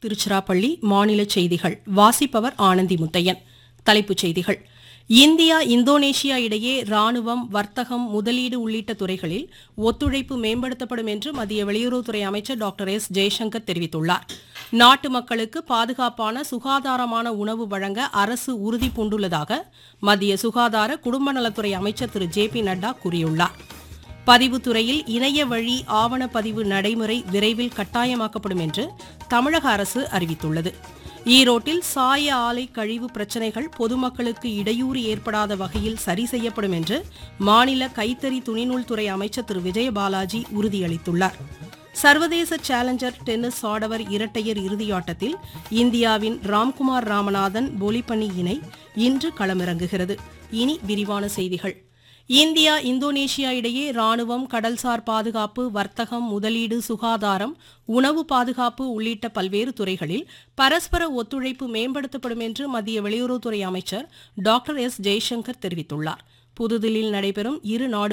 திருச்சிராப்பள்ளி மாநில செய்திகள் வாசிப்பவர் ஆனந்தி முத்தையன் தலைப்புச் செய்திகள் இந்தியா இந்தோனேஷியா இடையே ராணுவம் வர்த்தகம் முதலீடு உள்ளிட்ட துறைகளில் ஒத்துழைப்பு மேம்படுத்தப்படும் என்று மத்திய வெளியுறவுத்துறை அமைச்சர் டாக்டர் எஸ் ஜெய்சங்கர் தெரிவித்துள்ளார் நாட்டு மக்களுக்கு பாதுகாப்பான சுகாதாரமான உணவு வழங்க அரசு உறுதி பூண்டுள்ளதாக மத்திய சுகாதார குடும்ப நலத்துறை அமைச்சர் திரு ஜே பி நட்டா கூறியுள்ளார் பதிவுத்துறையில் இணைய வழி ஆவணப்பதிவு நடைமுறை விரைவில் கட்டாயமாக்கப்படும் என்று தமிழக அரசு அறிவித்துள்ளது ஈரோட்டில் சாய ஆலை கழிவு பிரச்சினைகள் பொதுமக்களுக்கு இடையூறு ஏற்படாத வகையில் சரி செய்யப்படும் என்று மாநில கைத்தறி துணிநூல் துறை அமைச்சர் திரு விஜயபாலாஜி உறுதியளித்துள்ளார் சர்வதேச சேலஞ்சர் டென்னிஸ் ஆடவர் இரட்டையர் இறுதியாட்டத்தில் இந்தியாவின் ராம்குமார் ராமநாதன் போலிப்பனி இணை இன்று களமிறங்குகிறது இனி விரிவான செய்திகள் இந்தியா இந்தோனேஷியா இடையே ராணுவம் கடல்சார் பாதுகாப்பு வர்த்தகம் முதலீடு சுகாதாரம் உணவு பாதுகாப்பு உள்ளிட்ட பல்வேறு துறைகளில் பரஸ்பர ஒத்துழைப்பு மேம்படுத்தப்படும் என்று மத்திய வெளியுறவுத்துறை அமைச்சர் டாக்டர் எஸ் ஜெய்சங்கர் தெரிவித்துள்ளார் புதுதில்லியில் நடைபெறும் இரு நாடு